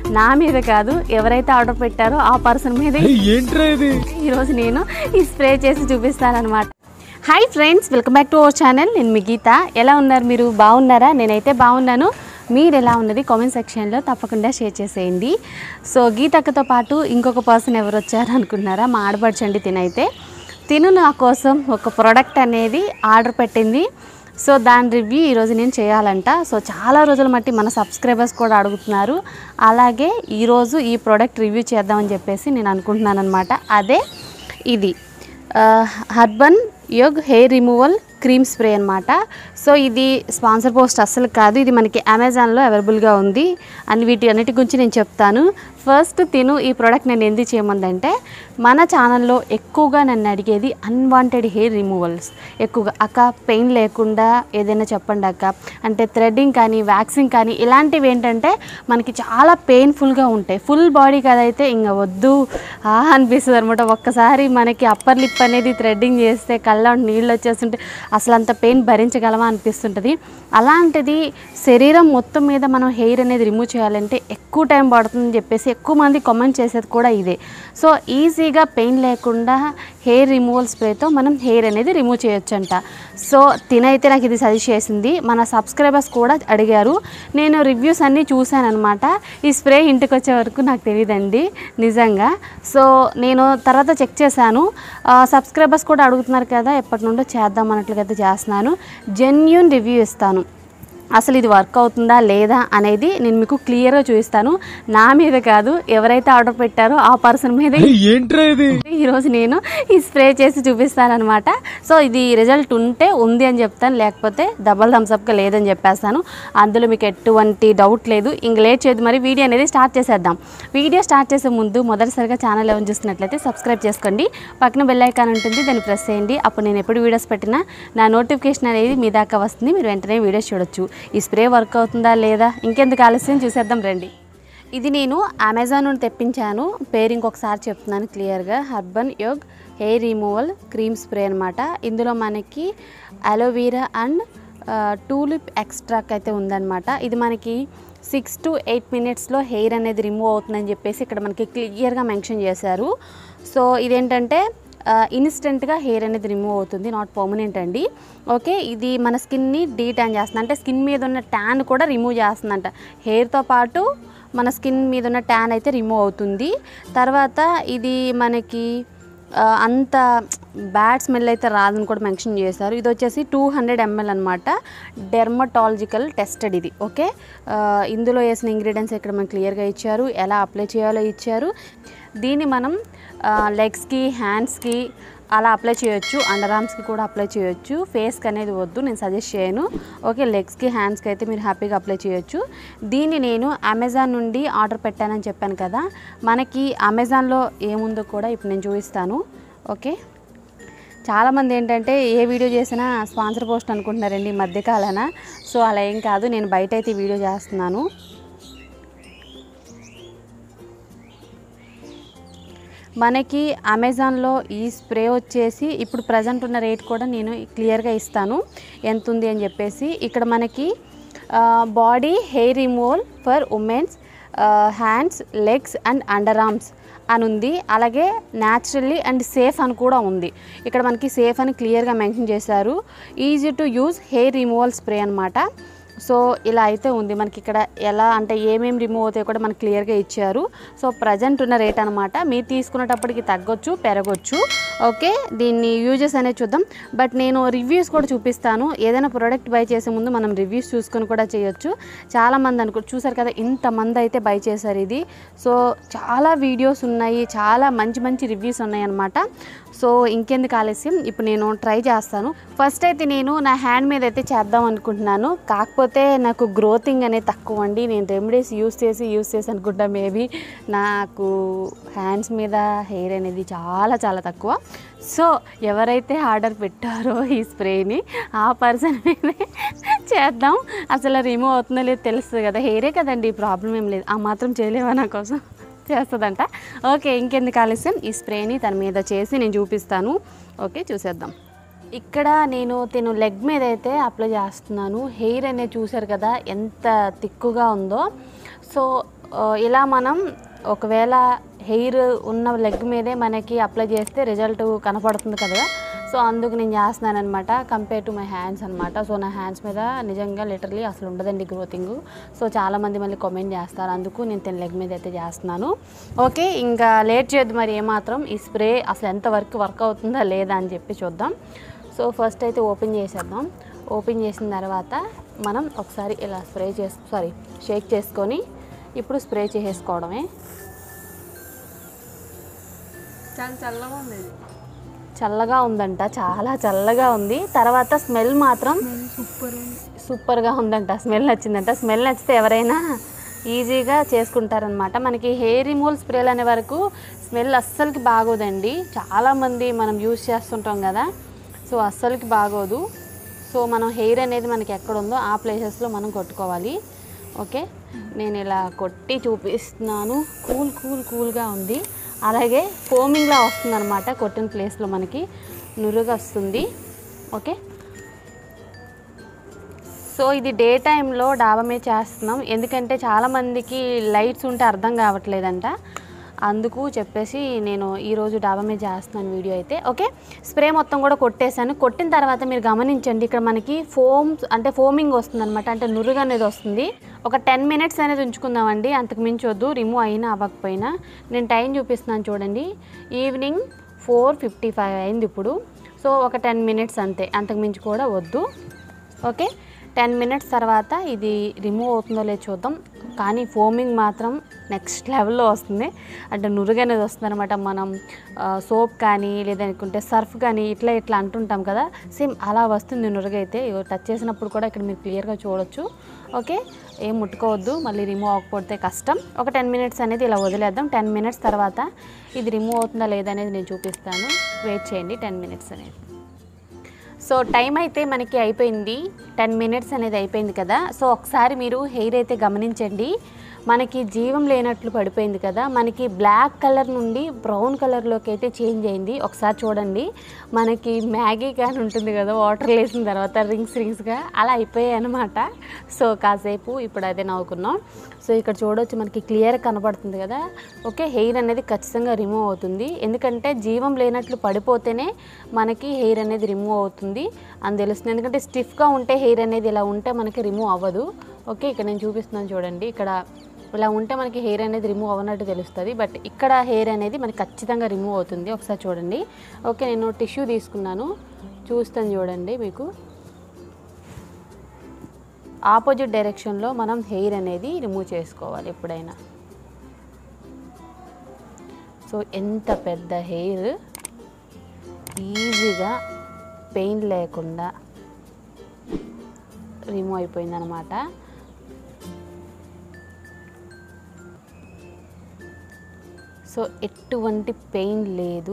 నా మీద కాదు ఎవరైతే ఆర్డర్ పెట్టారో ఆ పర్సన్ మీద ఏంట్రా ఇది ఈరోజు నేను ఈ స్ప్రే చేసి చూపిస్తానమాట hi friends welcome back to our channel నేను మీ గీత ఎలా ఉన్నారు మీరు బాగున్నారా నేనైతే బాగున్నాను మీరు ఎలా ఉన్నది కామెంట్ సెక్షన్లో తప్పకుండా షేర్ చేసేయండి సో గీతక్కతో పాటు ఇంకొక పర్సన్ ఎవరు వచ్చారు అనుకున్నారా మా ఆడపడచండి తినైతే తిను నా కోసం ఒక ప్రోడక్ట్ అనేది ఆర్డర్ పెట్టింది సో దాని రివ్యూ ఈరోజు నేను చేయాలంట సో చాలా రోజుల మట్టి మన సబ్స్క్రైబర్స్ కూడా అడుగుతున్నారు అలాగే ఈరోజు ఈ ప్రోడక్ట్ రివ్యూ చేద్దామని చెప్పేసి నేను అనుకుంటున్నాను అనమాట అదే ఇది Urban Yog hair removal cream spray అనమాట సో ఇది స్పాన్సర్ పోస్ట్ అస్సలు కాదు ఇది మనకి అమెజాన్లో అవైలబుల్గా ఉంది అని వీటి అన్నిటి గురించి నేను చెప్తాను ఫస్ట్ తిను ఈ ప్రోడక్ట్ నేను ఎందుకు చేయమందంటే మన ఛానల్లో ఎక్కువగా నన్ను అడిగేది అన్వాంటెడ్ హెయిర్ రిమూవల్స్ ఎక్కువగా అక్క పెయిన్ లేకుండా ఏదైనా చెప్పండి అక్క అంటే థ్రెడ్డింగ్ కానీ వ్యాక్సింగ్ కానీ ఇలాంటివి ఏంటంటే మనకి చాలా పెయిన్ఫుల్గా ఉంటాయి ఫుల్ బాడీకి అదైతే ఇంకా వద్దు ఆ అనిపిస్తుంది అనమాట ఒక్కసారి మనకి అప్పర్ లిప్ అనేది థ్రెడ్డింగ్ చేస్తే కళ్ళ నీళ్ళు వచ్చేస్తుంటే అసలు అంత పెయిన్ భరించగలమా అనిపిస్తుంటుంది అలాంటిది శరీరం మొత్తం మీద మనం హెయిర్ అనేది రిమూవ్ చేయాలంటే ఎక్కువ టైం పడుతుందని చెప్పేసి ఎక్కువ మంది కామెంట్ చేసేది కూడా ఇదే సో ఈజీగా పెయిన్ లేకుండా హెయిర్ రిమూవల్ స్ప్రేతో మనం హెయిర్ అనేది రిమూవ్ చేయొచ్చంట సో తినైతే నాకు ఇది సజెస్ట్ చేసింది మన సబ్స్క్రైబర్స్ కూడా అడిగారు నేను రివ్యూస్ అన్నీ చూశాను అనమాట ఈ స్ప్రే ఇంటికి వచ్చే వరకు నాకు తెలియదండి నిజంగా సో నేను తర్వాత చెక్ చేశాను సబ్స్క్రైబర్స్ కూడా అడుగుతున్నారు కదా ఎప్పటి నుండో చేద్దాం అన్నట్లుగా అయితే చేస్తున్నాను జెన్యున్ రివ్యూ ఇస్తాను అసలు ఇది వర్క్ అవుతుందా లేదా అనేది నేను మీకు క్లియర్గా చూపిస్తాను నా మీద కాదు ఎవరైతే ఆర్డర్ పెట్టారో ఆ పర్సన్ మీద ఏంట్రా ఇది ఈరోజు నేను ఈ స్ప్రే చేసి చూపిస్తాను అనమాట సో ఇది రిజల్ట్ ఉంటే ఉంది అని చెప్తాను లేకపోతే డబల్ థమ్స్అప్గా లేదని చెప్పేస్తాను అందులో మీకు ఎటువంటి డౌట్ లేదు ఇంక లేట్ చేయదు మరి వీడియో అనేది స్టార్ట్ చేసేద్దాం వీడియో స్టార్ట్ చేసే ముందు మొదటిసారిగా ఛానల్ ఏమైనా చూస్తున్నట్లయితే సబ్స్క్రైబ్ చేసుకోండి పక్కన బెల్ ఐకాన్ ఉంటుంది దాన్ని ప్రెస్ చేయండి అప్పుడు నేను ఎప్పుడు వీడియోస్ పెట్టినా నా నోటిఫికేషన్ అనేది మీ దాకా వస్తుంది మీరు వెంటనే వీడియోస్ చూడొచ్చు ఈ స్ప్రే వర్క్ అవుతుందా లేదా ఇంకెందుకు ఆలస్యం చూసేద్దాం రండి ఇది నేను అమెజాన్ నుండి తెప్పించాను పేరు ఇంకొకసారి చెప్తున్నాను క్లియర్గా Urban Yog hair removal cream spray అనమాట ఇందులో మనకి అలోవీరా అండ్ టూలిప్ ఎక్స్ట్రాక్ అయితే ఉందన్నమాట ఇది మనకి సిక్స్ టు ఎయిట్ మినిట్స్లో హెయిర్ అనేది రిమూవ్ అవుతుందని చెప్పేసి ఇక్కడ మనకి క్లియర్గా మెన్షన్ చేశారు సో ఇదేంటంటే ఇన్స్టెంట్గా హెయిర్ అనేది రిమూవ్ అవుతుంది నాట్ పర్మనెంట్ అండి ఓకే ఇది మన స్కిన్ని డీ ట్యాన్ చేస్తుంది అంటే స్కిన్ మీద ఉన్న ట్యాన్ కూడా రిమూవ్ చేస్తుందంట హెయిర్తో పాటు మన స్కిన్ మీద ఉన్న ట్యాన్ అయితే రిమూవ్ అవుతుంది తర్వాత ఇది మనకి ఆ, అంత బ్యాడ్ స్మెల్ అయితే రాదని కూడా మెన్షన్ చేశారు ఇది వచ్చేసి టూ హండ్రెడ్ ఎంఎల్ అనమాట డెర్మటాలజికల్ టెస్టెడ్ ఇది ఓకే ఆ, ఇందులో వేసిన ఇంగ్రీడియంట్స్ ఇక్కడ మనకు క్లియర్గా ఇచ్చారు ఎలా అప్లై చేయాలో ఇచ్చారు దీన్ని మనం లెగ్స్కి హ్యాండ్స్కి అలా అప్లై చేయొచ్చు అండర్ ఆర్మ్స్కి కూడా అప్లై చేయొచ్చు ఫేస్కి అనేది వద్దు నేను సజెస్ట్ చేయను ఓకే లెగ్స్కి హ్యాండ్స్కి అయితే మీరు హ్యాపీగా అప్లై చేయొచ్చు దీన్ని నేను అమెజాన్ నుండి ఆర్డర్ పెట్టానని చెప్పాను కదా మనకి అమెజాన్లో ఏముందో కూడా ఇప్పుడు నేను చూపిస్తాను ఓకే చాలామంది ఏంటంటే ఏ వీడియో చేసినా స్పాన్సర్ పోస్ట్ అనుకుంటున్నారండి ఈ మధ్యకాలన సో అలా ఏం కాదు నేను బయట అయితే ఈ వీడియో చేస్తున్నాను మనకి అమెజాన్లో ఈ స్ప్రే వచ్చేసి ఇప్పుడు ప్రజెంట్ ఉన్న రేట్ కూడా నేను క్లియర్గా ఇస్తాను ఎంత ఉంది అని చెప్పేసి ఇక్కడ మనకి body hair removal for womens hands legs and underarms అని ఉంది అలాగే న్యాచురల్లీ అండ్ సేఫ్ అని కూడా ఉంది ఇక్కడ మనకి సేఫ్ అని క్లియర్గా మెన్షన్ చేశారు easy to use hair removal spray అనమాట సో ఇలా అయితే ఉంది మనకి ఇక్కడ ఎలా అంటే ఏమేమి రిమూవ్ అవుతాయో కూడా మనకి క్లియర్గా ఇచ్చారు సో ప్రజెంట్ ఉన్న రేట్ అనమాట మీరు తీసుకునేటప్పటికి తగ్గొచ్చు పెరగొచ్చు ఓకే దీన్ని యూజెస్ అనేది చూద్దాం బట్ నేను రివ్యూస్ కూడా చూపిస్తాను ఏదైనా ప్రోడక్ట్ బై చేసే ముందు మనం రివ్యూస్ చూసుకొని కూడా చేయొచ్చు చాలామంది అనుకో చూసారు కదా ఇంతమంది అయితే బై చేశారు ఇది సో చాలా వీడియోస్ ఉన్నాయి చాలా మంచి మంచి రివ్యూస్ ఉన్నాయి అనమాట సో ఇంకెందుకు ఆలస్యం ఇప్పుడు నేను ట్రై చేస్తాను ఫస్ట్ అయితే నేను నా హ్యాండ్ మీద అయితే చేద్దాం అనుకుంటున్నాను కాకపోతే నాకు గ్రోతింగ్ అనేది తక్కువ అండి నేను రెమెడీస్ యూస్ చేసి యూస్ చేసి అనుకుంటా మేబీ నాకు హ్యాండ్స్ మీద హెయిర్ అనేది చాలా చాలా తక్కువ సో ఎవరైతే ఆర్డర్ పెట్టారో ఈ స్ప్రేని ఆ పర్సన్ మీదే చేద్దాం అసలు రిమూవ్ అవుతుందో లేదో తెలుస్తుంది కదా హెయిరే కదండి ప్రాబ్లం ఏం లేదు ఆ మాత్రం చేయలేవా నా కోసం చేస్తుందంట ఓకే ఇంకెందుకు ఆలస్యం ఈ స్ప్రేని తన మీద చేసి నేను చూపిస్తాను ఓకే చూసేద్దాం ఇక్కడ నేను తిను లెగ్ మీద అయితే అప్లై చేస్తున్నాను హెయిర్ అనేది చూసారు కదా ఎంత తిక్కుగా ఉందో సో ఆ, ఇలా మనం ఒకవేళ హెయిర్ ఉన్న లెగ్ మీదే మనకి అప్లై చేస్తే రిజల్ట్ కనపడుతుంది కదా సో అందుకు నేను చేస్తున్నాను అనమాట కంపేర్ టు మై హ్యాండ్స్ అనమాట సో నా హ్యాండ్స్ మీద నిజంగా లిటరలీ అసలు ఉండదండి గ్రోతింగ్ సో చాలామంది మళ్ళీ కామెంట్ చేస్తారు అందుకు నేను తన లెగ్ మీద అయితే చేస్తున్నాను ఓకే ఇంకా లేట్ చేయొద్దు మరి ఏమాత్రం ఈ స్ప్రే అసలు ఎంత వరకు వర్క్ అవుతుందా లేదా అని చెప్పి చూద్దాం సో ఫస్ట్ అయితే ఓపెన్ చేసేద్దాం ఓపెన్ చేసిన తర్వాత మనం ఒకసారి ఇలా స్ప్రే చేసి సారీ షేక్ చేసుకొని ఇప్పుడు స్ప్రే చేసేసుకోవడమే చాలా చల్లగా ఉంది ఇది చల్లగా ఉందంట చాలా చల్లగా ఉంది తర్వాత స్మెల్ మాత్రం సూపర్ ఉంది సూపర్గా ఉందంట స్మెల్ నచ్చిందంట స్మెల్ నచ్చితే ఎవరైనా ఈజీగా చేసుకుంటారనమాట మనకి హెయిర్ రిమూవల్ స్ప్రేలు అనే వరకు స్మెల్ అస్సలకి బాగోదండి చాలామంది మనం యూజ్ చేస్తుంటాం కదా సో అస్సలకి బాగోదు సో మనం హెయిర్ అనేది మనకి ఎక్కడ ఉందో ఆ ప్లేసెస్లో మనం కొట్టుకోవాలి ఓకే నేను ఇలా కొట్టి చూపిస్తున్నాను కూల్ కూల్ కూల్గా ఉంది అలాగే ఫోమింగ్లా వస్తుంది అనమాట కొట్టిన ప్లేస్లో మనకి నురుగు వస్తుంది ఓకే సో ఇది డే టైంలో డాబా మీద చేస్తున్నాం ఎందుకంటే చాలామందికి లైట్స్ ఉంటే అర్థం కావట్లేదంట అందుకు చెప్పేసి నేను ఈరోజు డాబా మీద చేస్తున్నాను వీడియో అయితే ఓకే స్ప్రే మొత్తం కూడా కొట్టేశాను కొట్టిన తర్వాత మీరు గమనించండి ఇక్కడ మనకి ఫోమ్ అంటే ఫోమింగ్ వస్తుంది అనమాట అంటే నురుగు అనేది వస్తుంది ఒక టెన్ మినిట్స్ అనేది ఉంచుకుందామండి అంతకు మించి వద్దు రిమూవ్ అయినా అవ్వకపోయినా నేను టైం చూపిస్తున్నాను చూడండి ఈవినింగ్ ఫోర్ ఫిఫ్టీ ఫైవ్ అయింది ఇప్పుడు సో ఒక టెన్ మినిట్స్ అంతే అంతకు మించి కూడా వద్దు ఓకే టెన్ మినిట్స్ తర్వాత ఇది రిమూవ్ అవుతుందో లేదో చూద్దాం కానీ ఫోమింగ్ మాత్రం నెక్స్ట్ లెవెల్లో వస్తుంది అంటే నురుగు అనేది వస్తుంది అనమాట మనం సోప్ కానీ లేదనుకుంటే సర్ఫ్ కానీ ఇట్లా ఇట్లా అంటుంటాం కదా సేమ్ అలా వస్తుంది నురుగు అయితే ఇగో టచ్ చేసినప్పుడు కూడా ఇక్కడ మీరు క్లియర్గా చూడొచ్చు ఓకే ఏం ముట్టుకోవద్దు మళ్ళీ రిమూవ్ అవ్వకపోతే కష్టం ఒక టెన్ మినిట్స్ అనేది ఇలా వదిలేద్దాం టెన్ మినిట్స్ తర్వాత ఇది రిమూవ్ అవుతుందా లేదా అనేది నేను చూపిస్తాను వెయిట్ చేయండి టెన్ మినిట్స్ అనేది సో టైం అయితే మనకి అయిపోయింది టెన్ మినిట్స్ అనేది అయిపోయింది కదా సో ఒకసారి మీరు హెయిర్ అయితే గమనించండి మనకి జీవం లేనట్లు పడిపోయింది కదా మనకి బ్లాక్ కలర్ నుండి బ్రౌన్ కలర్లోకి అయితే చేంజ్ అయింది ఒకసారి చూడండి మనకి మ్యాగీ క్యాన్ ఉంటుంది కదా వాటర్ వేసిన తర్వాత రింగ్స్ రింగ్స్గా అలా అయిపోయాయి అనమాట సో కాసేపు ఇప్పుడు అదే నవ్వుకున్నాం సో ఇక్కడ చూడొచ్చు మనకి క్లియర్ కనబడుతుంది కదా ఓకే హెయిర్ అనేది ఖచ్చితంగా రిమూవ్ అవుతుంది ఎందుకంటే జీవం లేనట్లు పడిపోతేనే మనకి హెయిర్ అనేది రిమూవ్ అవుతుంది అని తెలుస్తుంది ఎందుకంటే స్టిఫ్గా ఉంటే హెయిర్ అనేది ఇలా ఉంటే మనకి రిమూవ్ అవ్వదు ఓకే ఇక్కడ నేను చూపిస్తున్నాను చూడండి ఇక్కడ ఇలా ఉంటే మనకి హెయిర్ అనేది రిమూవ్ అవ్వనట్టు తెలుస్తుంది బట్ ఇక్కడ హెయిర్ అనేది మనకి ఖచ్చితంగా రిమూవ్ అవుతుంది ఒకసారి చూడండి ఓకే నేను టిష్యూ తీసుకున్నాను చూస్తాను చూడండి మీకు ఆపోజిట్ డైరెక్షన్లో మనం హెయిర్ అనేది రిమూవ్ చేసుకోవాలి ఎప్పుడైనా సో ఎంత పెద్ద హెయిర్ ఈజీగా పెయిన్ లేకుండా రిమూవ్ అయిపోయిందనమాట సో ఎటువంటి పెయిన్ లేదు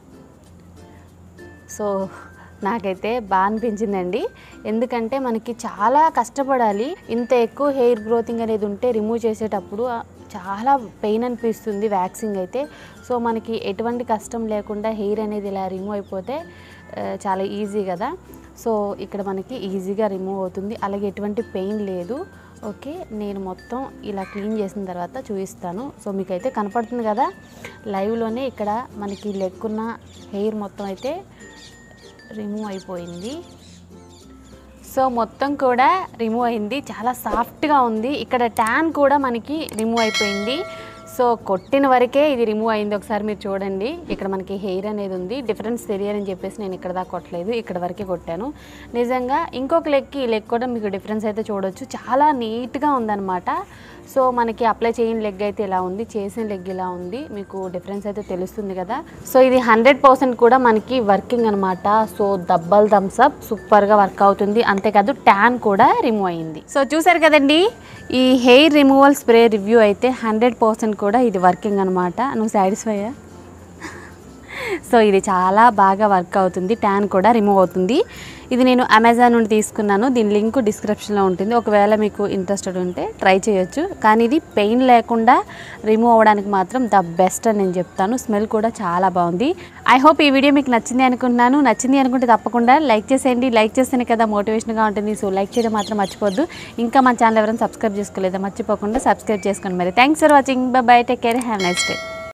సో నాకైతే బాగా అనిపించిందండి ఎందుకంటే మనకి చాలా కష్టపడాలి ఇంత ఎక్కువ హెయిర్ గ్రోతింగ్ అనేది ఉంటే రిమూవ్ చేసేటప్పుడు ఆ, చాలా పెయిన్ అనిపిస్తుంది వ్యాక్సింగ్ అయితే సో మనకి ఎటువంటి కష్టం లేకుండా హెయిర్ అనేది ఇలా రిమూవ్ అయిపోతే ఆ, చాలా ఈజీ కదా సో ఇక్కడ మనకి ఈజీగా రిమూవ్ అవుతుంది అలాగే ఎటువంటి పెయిన్ లేదు ఓకే నేను మొత్తం ఇలా క్లీన్ చేసిన తర్వాత చూపిస్తాను సో మీకైతే కనపడుతుంది కదా లైవ్లోనే ఇక్కడ మనకి లెక్కున్న హెయిర్ మొత్తం అయితే రిమూవ్ అయిపోయింది సో మొత్తం కూడా రిమూవ్ అయింది చాలా సాఫ్ట్గా ఉంది ఇక్కడ ట్యాన్ కూడా మనకి రిమూవ్ అయిపోయింది సో కొట్టిన వరకే ఇది రిమూవ్ అయింది ఒకసారి మీరు చూడండి ఇక్కడ మనకి హెయిర్ అనేది ఉంది డిఫరెన్స్ తెలియాలని చెప్పేసి నేను ఇక్కడ దాకా కొట్టలేదు ఇక్కడ వరకే కొట్టాను నిజంగా ఇంకొక లెక్కి ఈ లెగ్ కూడా మీకు డిఫరెన్స్ అయితే చూడొచ్చు చాలా నీట్గా ఉందన్నమాట సో మనకి అప్లై చేయని లెగ్ అయితే ఇలా ఉంది చేసిన లెగ్ ఇలా ఉంది మీకు డిఫరెన్స్ అయితే తెలుస్తుంది కదా సో ఇది హండ్రెడ్ పర్సెంట్ కూడా మనకి వర్కింగ్ అనమాట సో దబ్బల్ థమ్స్ అప్ సూపర్గా వర్క్ అవుతుంది అంతేకాదు ట్యాన్ కూడా రిమూవ్ అయింది సో చూసారు కదండి ఈ హెయిర్ రిమూవల్ స్ప్రే రివ్యూ అయితే హండ్రెడ్ పర్సెంట్ కూడా ఇది వర్కింగ్ అనమాట నువ్వు సాటిస్ఫైయా సో ఇది చాలా బాగా వర్క్ అవుతుంది ట్యాన్ కూడా రిమూవ్ అవుతుంది ఇది నేను అమెజాన్ నుండి తీసుకున్నాను దీని లింక్ డిస్క్రిప్షన్లో ఉంటుంది ఒకవేళ మీకు ఇంట్రెస్టెడ్ ఉంటే ట్రై చేయొచ్చు కానీ ఇది పెయిన్ లేకుండా రిమూవ్ అవ్వడానికి మాత్రం ద బెస్ట్ అని నేను చెప్తాను స్మెల్ కూడా చాలా బాగుంది ఐ హోప్ ఈ వీడియో మీకు నచ్చింది అనుకుంటున్నాను నచ్చింది అనుకుంటే తప్పకుండా లైక్ చేసేయండి లైక్ చేస్తేనే కదా మోటివేషన్గా ఉంటుంది సో లైక్ చేయడం మాత్రం మర్చిపోద్దు ఇంకా మన ఛానల్ ఎవరైనా సబ్స్క్రైబ్ చేసుకోలేదా మర్చిపోకుండా సబ్స్క్రైబ్ చేసుకోండి మరి thanks for watching bye take care have nice day